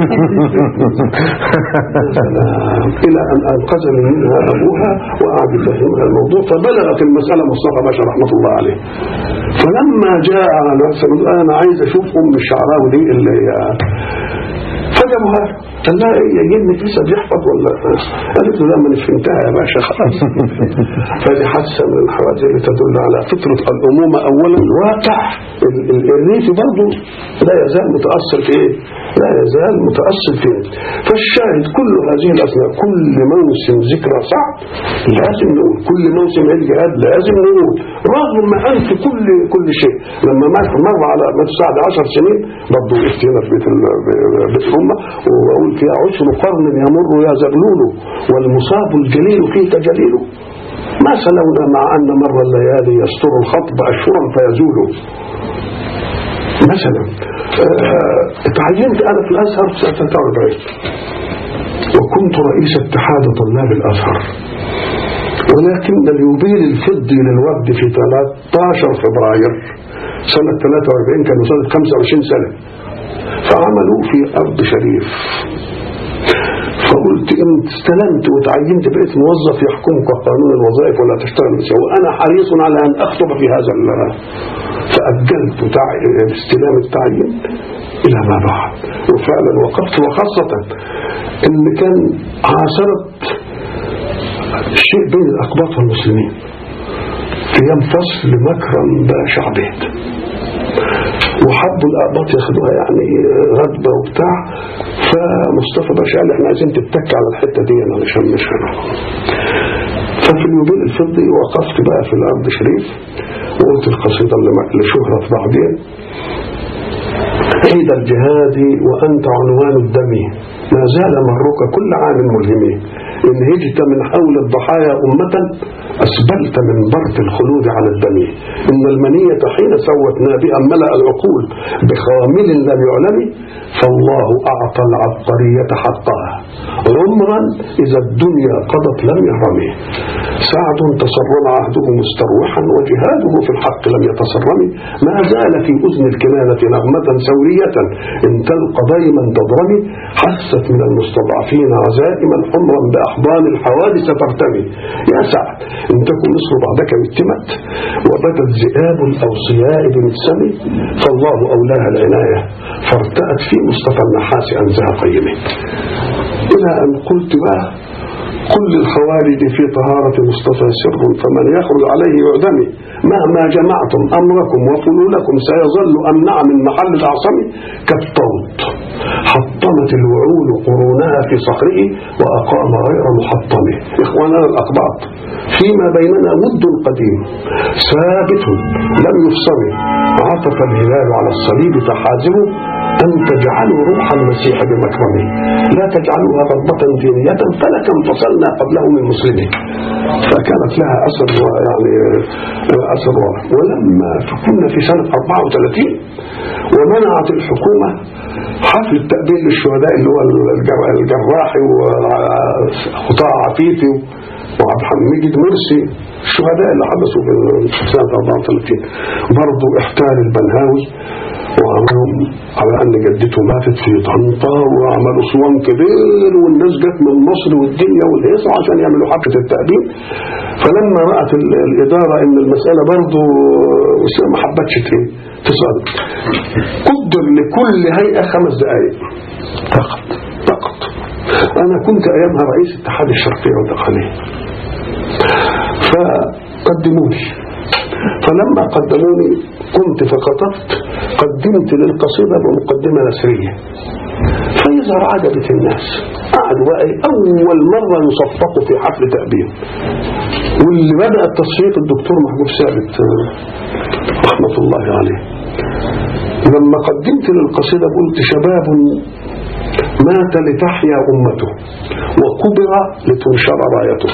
سلام. إلى أن أنقذني منها أبوها وقعد يفهمها الموضوع فبلغت المسألة مصطفى باشا رحمة الله عليه فلما جاء على نفسه يقول أنا عايز أشوف أم الشعراوي دي اللي هي فجابوها قال لها إيه يا جن لسه بيحفظ ولا قالت له لا ما أنا فهمتها يا باشا خلاص فدي حادثة من الحوادث اللي تدل على فطرة الأمومة أولا الواقع ال- ال- الريفي برضه لا يزال متأثر في إيه؟ لا يزال متأثر في إيه؟ فالشاهد كل هذه الأسماء كل موسم ذكرى صعب لازم نقول كل موسم عيد جهاد لازم نقول رغم ما أنت كل كل شيء لما مات مر على مات سعد 10 سنين برضه وقفت هنا في بيت ال- بيت الأمة وأقول فيها عشر قرن يمر يا زغلول والمصاب الجليل فيك جليل ما سلونا مع أن مر الليالي يستر الخطب أشهرا فيزول مثلا آه، اتعينت أنا في الأزهر في سنة 43 وكنت رئيس اتحاد طلاب الأزهر ولكن اليوبيل الفضي للوفد في 13 فبراير سنة 43 كانوا سنة 25 سنة فعملوا في أرض شريف فقلت إن استلمت وتعينت بقيت موظف يحكمك قانون الوظائف ولا تشتغل بس وأنا حريص على أن أخطب في هذا ال- فأجلت تع- استلام التعيين إلى ما بعد وفعلا وقفت وخاصة إن كان عاصرت شيء بين الأقباط والمسلمين أيام فصل مكرم باشا عبيد وحبوا الأقباط ياخدوها يعني غدبة وبتاع فمصطفى باشا قال احنا عايزين تتك على الحتة دي انا مش مش هنا ففي اليوبيل الفضي وقفت بقى في الأرض شريف وقلت القصيدة اللي م- لشهرة بعدين عيد الجهاد وأنت عنوان الدم ما زال مرك كل عام ملهم إن هجت من حول الضحايا أمة أسبلت من برد الخلود على الدم إن المنية حين سوتنا بها ملأ العقول بخامل لم يعلم فالله أعطى العبقرية حقها عمرا إذا الدنيا قضت لم يهرم سعد تصرم عهده مستروحا وجهاده في الحق لم يتصرم ما زال في أذن الكنانة نغمة سورية إن تلقى ضيما تضرمي حست من المستضعفين عزائما حمرا بأحضان الحوادث ترتمي يا سعد إن تكن مصر بعدك يتمت وبدت ذئاب الأوصياء بمتسم فالله أولاها العناية فارتأت في مصطفى النحاس أنزها قيمه إلى أن قلت بقى كل الخوارج في طهارة مصطفى سر فمن يخرج عليه يعدم مهما جمعتم أمركم وفلولكم سيظل أمنع من محل الأعصم كالطوط حطمت الوعول قرونها في صخره وأقام غير محطمه إخواننا الأقباط فيما بيننا ود قديم ثابت لم يفصل عطف الهلال على الصليب تحازمه أن تجعلوا روح المسيح بمكرمه لا تجعلوها رغبة دينية فلك انفصلنا قبله من مسلمين فكانت لها أثر و- يعني أثر واضح ولما كنا في سنة 34 ومنعت الحكومة حفل التأبين للشهداء اللي هو الجر- الجراحي وقطاع عفيفي وعبد الحميد مرسي الشهداء اللي حدثوا في سنة 34 برضو احتال البنهاوي وعملوا على أن جدته ماتت في طنطا وعملوا صوان كبير والناس جت من مصر والدنيا والهيصة عشان يعملوا حفلة التقديم فلما رأت ال- الإدارة إن المسألة برضو ما حبتش ت- تصادق قدر لكل هيئة خمس دقائق فقط فقط أنا كنت أيامها رئيس اتحاد الشرقية والداخلية فقدموني فلما قدموني قمت فخطبت قدمت للقصيدة بمقدمة نثرية فيظهر عجبت الناس قعدوا بقى إيه، أول مرة يصفقوا في حفل تأبين واللي بدأ التصفيق الدكتور محمود ثابت آه، رحمة الله عليه لما قدمت للقصيدة قلت شباب مات لتحيا أمته وقبر لتنشر رايته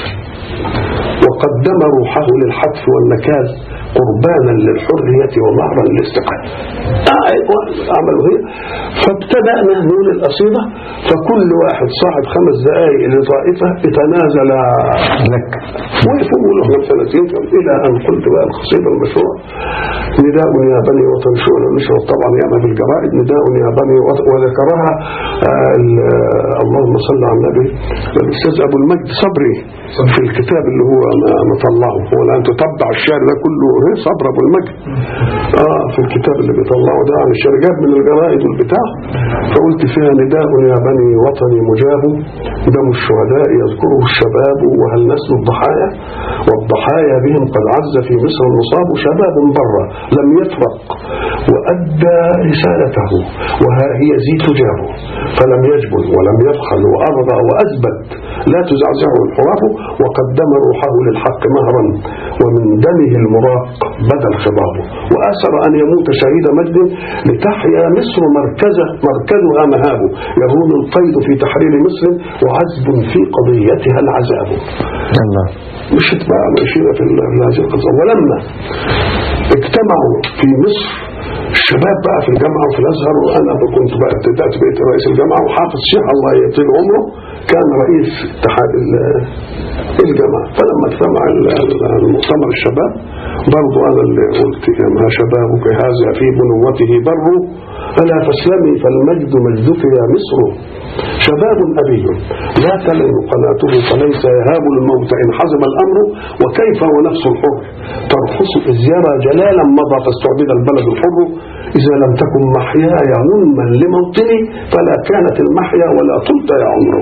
وقدم روحه للحتف والنكال قربانا للحرية ومهرا للاستقلال عملوا هي فابتدأنا نقول القصيدة فكل واحد صاحب خمس دقائق لطائفة يتنازل لك وقفوا يقولوا احنا سنتين إلى أن قلت بقى القصيدة المشهورة نداء يا بني وطن شو نشرت طبعا ياما في الجرائد نداء يا بني وطن وذكرها آه، ال- آه، اللهم صل على النبي الأستاذ أبو المجد صبري في الكتاب اللي هو م- مطلعه هو الآن تتبع الشعر ده كله إيه، صبر أبو المجد آه في الكتاب اللي بيطلعه ده عن الشعر جاب من الجرائد والبتاع فقلت فيها نداء يا بني وطني مجاب دم الشهداء يذكره الشباب وهل نسل الضحايا والضحايا بهم قد عز في مصر المصاب شباب بر لم يفرق وأدى رسالته وها هي زي تجابه فلم يجبن ولم يبخل وأرضى وأثبت لا تزعزعه الحواف وقدم روحه للحق مهرا ومن دمه المراق بدا الخضاب وآسر أن يموت شهيد مجد لتحيا مصر مركزه مركزها مهابه يهون القيد في تحرير مصر وعزب في قضيتها العذاب الله مشت بقى ماشية في ال- في هذه القصة ولما اجتمعوا في مصر الشباب بقى في الجامعة وفي الأزهر وأنا كنت بقى ابتدأت بقيت رئيس الجامعة وحافظ شيخ الله يطيل عمره كان رئيس اتحاد ال- الجامعة فلما اجتمع ال- ال- المؤتمر الشباب برضو أنا اللي قلت يا شبابك هذا في بنوته بر ألا فاسلمي فالمجد مجدك يا مصر شباب أبي لا تلن قناته فليس يهاب الموت إن حزم الأمر وكيف ونفس الحر ترخص إذ يرى جلالا مضى فاستعبد البلد الحر إذا لم تكن محياي غنما لموطني فلا كانت المحيا ولا طلت يا عمره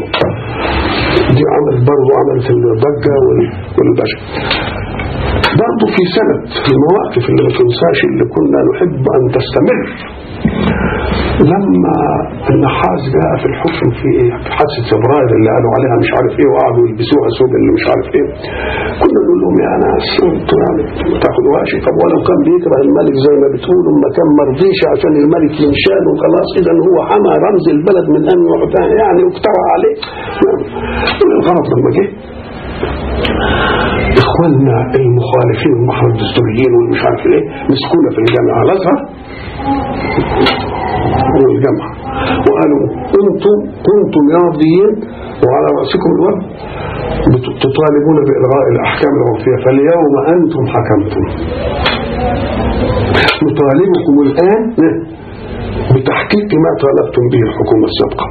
دي عمل برضو عملت الضجة وال- والبشر برضو في سنة المواقف اللي ما تنساش اللي كنا نحب أن تستمر لما النحاس جاء في الحكم في ايه في حادثه فبراير اللي قالوا عليها مش عارف ايه وقعدوا يلبسوها ثوب اللي مش عارف ايه كنا نقول لهم يا ناس انتوا يعني ما تاخدوهاش طب ولو كان بيكره الملك زي ما بتقولوا ما كان مرضيش عشان الملك ينشال وخلاص اذا هو حمى رمز البلد من ان يعطاه يعني واقترع عليه الغرض لما جه اخواننا المخالفين والمحر الدستوريين والمش عارف ايه مسكونا في الجامعه الازهر والجامعة وقالوا انتم كنتم راضيين وعلى رأسكم الوضع بت- تطالبون بإلغاء الأحكام العرفية فاليوم أنتم حكمتم نطالبكم الآن بتحقيق ما طالبتم به الحكومة السابقة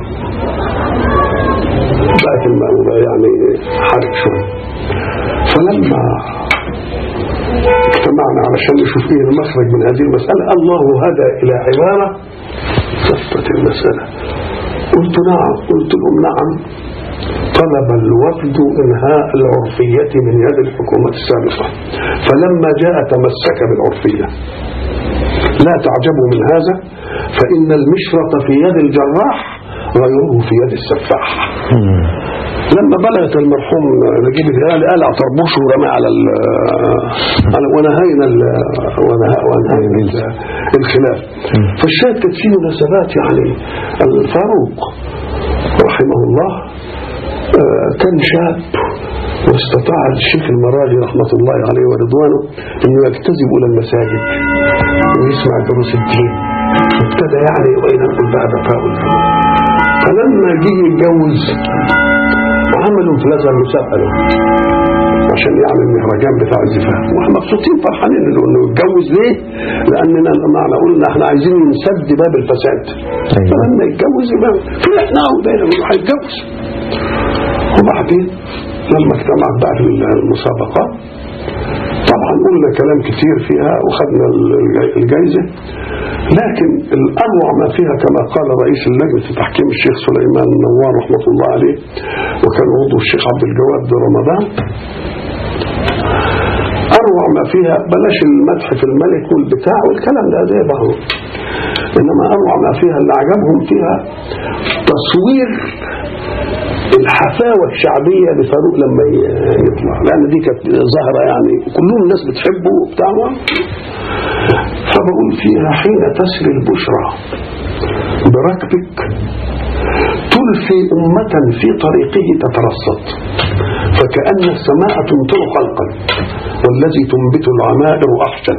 بقت المأمورة يعني حرج شوية فلما اجتمعنا علشان نشوف ايه المخرج من هذه المسألة الله هدى إلى عبارة صفت المسألة قلت نعم قلت لهم نعم طلب الوفد إنهاء العرفية من يد الحكومة السابقة فلما جاء تمسك بالعرفية لا تعجبوا من هذا فإن المشرط في يد الجراح غيره في يد السفاح لما بلغت المرحوم نجيب الهلال قلع طربوشه ورمى على ال على ونهينا ال ونه- ونهينا ال- الخلاف فالشاهد كانت فيه مناسبات يعني الفاروق رحمه الله آه، كان شاب واستطاع الشيخ المراغي رحمة الله عليه ورضوانه انه يجتذب الى المساجد ويسمع دروس الدين وابتدى يعني وإن نقول بقى تفاؤل فلما جه يتجوز عملوا في الازهر مسابقه له عشان يعمل مهرجان بتاع الزفاف واحنا مبسوطين فرحانين انه إنه يتجوز ليه؟ لاننا معنى اقول ان احنا عايزين نسد باب الفساد أيوة. فلما يتجوز يبقى فرحنا قوي بقينا انه هيتجوز وبعدين لما اجتمعت بقى المسابقات طبعا قلنا كلام كتير فيها وخدنا الج- الجايزة لكن الأروع ما فيها كما قال رئيس اللجنة تحكيم الشيخ سليمان نوار رحمة الله عليه وكان عضو الشيخ عبد الجواد رمضان أروع ما فيها بلاش المدح في الملك والبتاع والكلام ده زي بعضه إنما أروع ما فيها اللي عجبهم فيها تصوير الحفاوة الشعبية لفاروق لما ي- يطلع لأن دي كانت ظاهرة يعني كلهم الناس بتحبه وبتاع فبقول فيها حين تسري البشرى بركبك تلفي أمة في طريقه تترصد فكأن السماء تمطر خلقا والذي تنبت العمائر أحشد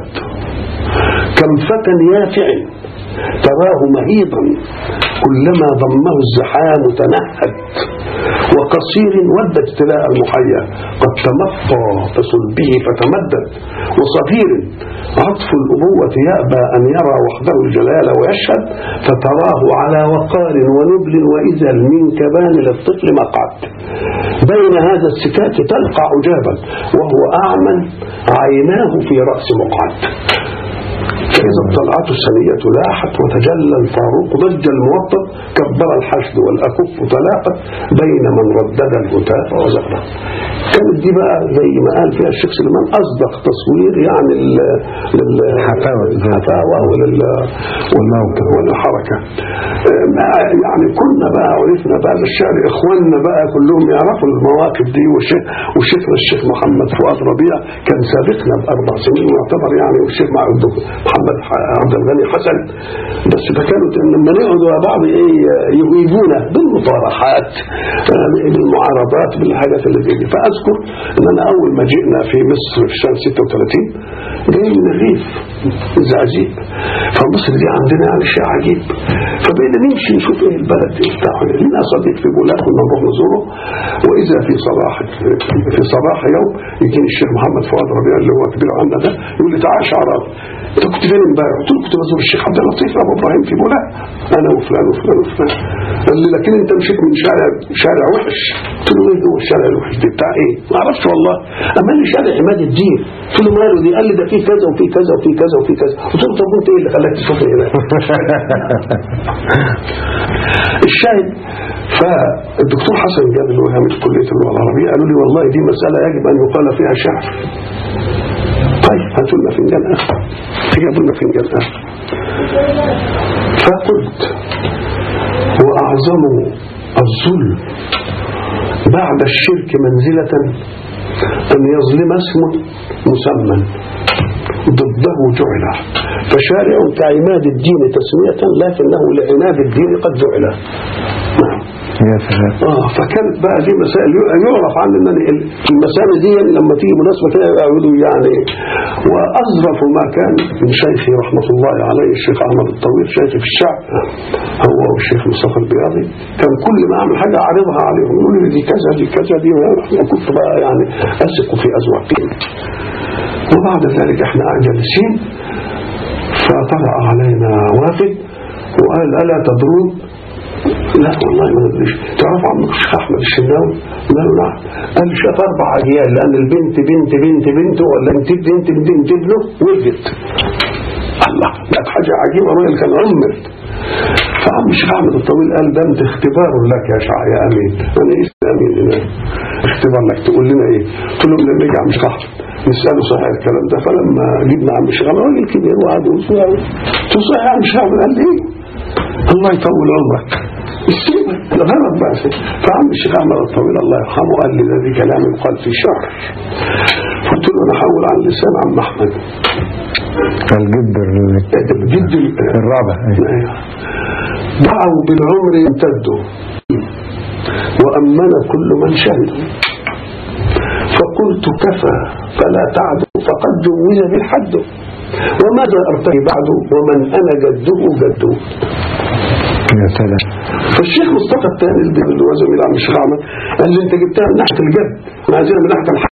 كم فتى يافع تراه مهيضا كلما ضمه الزحام تنهد وقصير ود ابتلاء المحيا قد تمطى فصلبه فتمدد وصغير عطف الأبوة يأبى أن يرى وحده الجلال ويشهد فتراه على وقار ونبل وإذا من كبان للطفل مقعد بين هذا السكات تلقى عجابا وهو أعمى عيناه في رأس مقعد فإذا الطلعة السنية لاحت وتجلى الفاروق ضج الموطن كبر الحشد والأكف تلاقت بين من ردد الهتاف وزغرة كانت دي بقى زي ما قال فيها الشيخ سليمان أصدق تصوير يعني لل- لل- الحفاوة. الحفاوة ولل والموقف والحركة آه، ما- يعني كنا بقى عرفنا بقى الشعر إخواننا بقى كلهم يعرفوا المواقف دي والشيخ وشيخنا الشيخ محمد فؤاد ربيع كان سابقنا بأربع سنين ويعتبر يعني والشيخ مع الدكتور محمد ح- عبد الغني حسن بس فكانوا لما نقعدوا مع بعض ايه يجيبونا بالمطارحات آه، بالمعارضات بالحاجات اللي زي دي فاذكر ان انا اول ما جئنا في مصر في سنه 36 جاي من الريف الزقازيق فمصر دي عندنا يعني شيء عجيب فبقينا نمشي نشوف ايه البلد دي بتاع لنا صديق في بولاق كنا نروح نزوره واذا في صباح في صباح يوم يجيني الشيخ محمد فؤاد ربيع اللي هو كبير عنا ده يقول لي تعال شعراوي انت كنت فين امبارح؟ قلت له كنت بزور الشيخ عبد اللطيف ابو ابراهيم في بولاق انا وفلان وفلان وفلان قال لي لكن انت مشيت من شارع شارع وحش قلت له ايه هو الشارع الوحش ده بتاع ايه؟ ما اعرفش والله اما قال لي شارع عماد الدين قلت له ماله دي؟ قال لي ده فيه كذا وفيه كذا وفيه كذا وفيه كذا قلت له طب وانت ايه اللي خلاك تشوفني هنا؟ الشاهد فالدكتور حسن جاب اللي هو هامش كليه اللغه العربيه قالوا لي والله دي مساله يجب ان يقال فيها شعر طيب هاتوا لنا فنجان اخر جابوا لنا فنجان اخر فقلت واعظم الظلم بعد الشرك منزله ان يظلم اسم مسمى ضده جعل فشارع كعماد الدين تسمية لكنه لعناد الدين قد جعل نعم يا سلام اه فكانت بقى دي مسائل يعرف عن ان المسائل دي لما تيجي مناسبه كده يقعدوا يعني واظرف ما كان من شيخي رحمه الله عليه الشيخ احمد الطويل شيخي في الشعب هو والشيخ مصطفى البياضي كان كل ما اعمل حاجه اعرضها عليهم يقولوا لي دي كذا دي كذا دي وكنت بقى يعني اثق في اذواقهم وبعد ذلك احنا جالسين فطلع علينا وافد وقال الا تدرون لا والله ما ندريش تعرف عمك الشيخ احمد الشناوي قال له نعم قال لي شاف اربع اجيال لان البنت بنت بنت بنته ولا بنت بنت بنت بنت ابنه ولدت الله كانت حاجه عجيبه الراجل كان عمر فعم الشيخ احمد الطويل قال ده انت اختبار لك يا شع يا امين انا ايه امين هنا اختبار لك تقول لنا ايه قلت لهم لما يجي عم الشيخ احمد نساله صحيح الكلام ده فلما جبنا عم الشيخ احمد راجل كبير وقعد يقول قلت له صحيح يا عم الشيخ احمد قال لي ايه الله يطول عمرك السيبة الغرض بقى فعم الشيخ احمد الطويل الله يرحمه قال لي ده دي كلام يقال في شعر قلت له انا هحول عن لسان عم احمد الجد ال- جد الرابع أيوة. دعوا بالعمر يمتدوا وأمن كل من شهدوا فقلت كفى فلا تعدوا فقد جوز بالحد وماذا أرتقي بعد ومن أنا جده جده يا سلام فالشيخ مصطفى الثاني اللي هو زميل عم الشيخ احمد قال لي انت جبتها من ناحيه الجد احنا عايزينها من ناحيه الحق